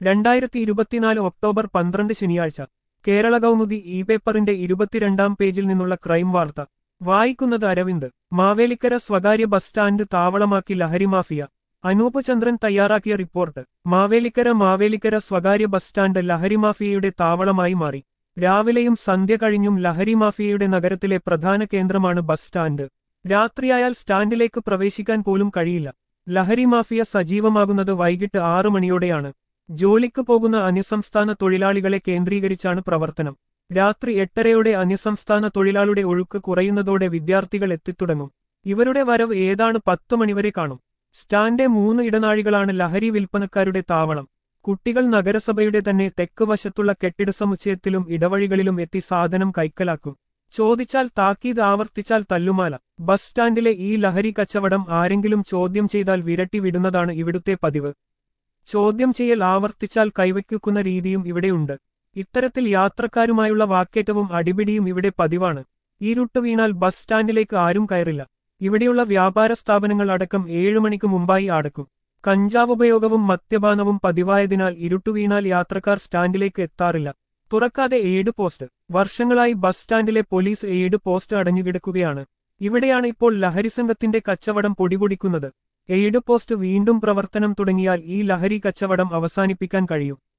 രണ്ടായിരത്തി ഇരുപത്തിനാല് ഒക്ടോബർ പന്ത്രണ്ട് ശനിയാഴ്ച കേരള കൗമുദി ഇ പേപ്പറിന്റെ ഇരുപത്തിരണ്ടാം പേജിൽ നിന്നുള്ള ക്രൈം വാർത്ത വായിക്കുന്നത് അരവിന്ദ് മാവേലിക്കര സ്വകാര്യ ബസ് സ്റ്റാൻഡ് താവളമാക്കി ലഹരി മാഫിയ അനൂപ് ചന്ദ്രൻ തയ്യാറാക്കിയ റിപ്പോർട്ട് മാവേലിക്കര മാവേലിക്കര സ്വകാര്യ ബസ് സ്റ്റാൻഡ് ലഹരി മാഫിയയുടെ താവളമായി മാറി രാവിലെയും സന്ധ്യ കഴിഞ്ഞും ലഹരി മാഫിയയുടെ നഗരത്തിലെ പ്രധാന കേന്ദ്രമാണ് ബസ് സ്റ്റാൻഡ് രാത്രിയായാൽ സ്റ്റാൻഡിലേക്ക് പ്രവേശിക്കാൻ പോലും കഴിയില്ല ലഹരി മാഫിയ സജീവമാകുന്നത് വൈകിട്ട് ആറു മണിയോടെയാണ് ജോലിക്ക് പോകുന്ന അന്യസംസ്ഥാന തൊഴിലാളികളെ കേന്ദ്രീകരിച്ചാണ് പ്രവർത്തനം രാത്രി എട്ടരയോടെ അന്യസംസ്ഥാന തൊഴിലാളിയുടെ ഒഴുക്ക് കുറയുന്നതോടെ വിദ്യാർത്ഥികൾ എത്തിത്തുടങ്ങും ഇവരുടെ വരവ് ഏതാണ് പത്തു മണിവരെ കാണും സ്റ്റാൻഡ് മൂന്ന് ഇടനാഴികളാണ് ലഹരി വിൽപ്പനക്കാരുടെ താവളം കുട്ടികൾ നഗരസഭയുടെ തന്നെ തെക്ക് വശത്തുള്ള കെട്ടിട സമുച്ചയത്തിലും ഇടവഴികളിലും എത്തി സാധനം കൈക്കലാക്കും ചോദിച്ചാൽ താക്കീത് ആവർത്തിച്ചാൽ തല്ലുമാല ബസ് സ്റ്റാൻഡിലെ ഈ ലഹരി കച്ചവടം ആരെങ്കിലും ചോദ്യം ചെയ്താൽ വിരട്ടി വിടുന്നതാണ് ഇവിടുത്തെ പതിവ് ചോദ്യം ചെയ്യൽ ആവർത്തിച്ചാൽ കൈവയ്ക്കുന്ന രീതിയും ഇവിടെയുണ്ട് ഇത്തരത്തിൽ യാത്രക്കാരുമായുള്ള വാക്കേറ്റവും അടിപിടിയും ഇവിടെ പതിവാണ് ഈ റൂട്ട് വീണാൽ ബസ് സ്റ്റാൻഡിലേക്ക് ആരും കയറില്ല ഇവിടെയുള്ള വ്യാപാര സ്ഥാപനങ്ങൾ അടക്കം ഏഴു മണിക്ക് മുമ്പായി അടക്കും കഞ്ചാവ് ഉപയോഗവും മദ്യപാനവും പതിവായതിനാൽ ഇരുട്ടു വീണാൽ യാത്രക്കാർ സ്റ്റാൻഡിലേക്ക് എത്താറില്ല തുറക്കാതെ എയ്ഡ് പോസ്റ്റ് വർഷങ്ങളായി ബസ് സ്റ്റാൻഡിലെ പോലീസ് എയ്ഡ് പോസ്റ്റ് അടഞ്ഞുകിടക്കുകയാണ് ഇവിടെയാണ് ഇപ്പോൾ ലഹരിസംഘത്തിന്റെ കച്ചവടം പൊടിപൊടിക്കുന്നത് എയ്ഡ് പോസ്റ്റ് വീണ്ടും പ്രവർത്തനം തുടങ്ങിയാൽ ഈ ലഹരി കച്ചവടം അവസാനിപ്പിക്കാൻ കഴിയും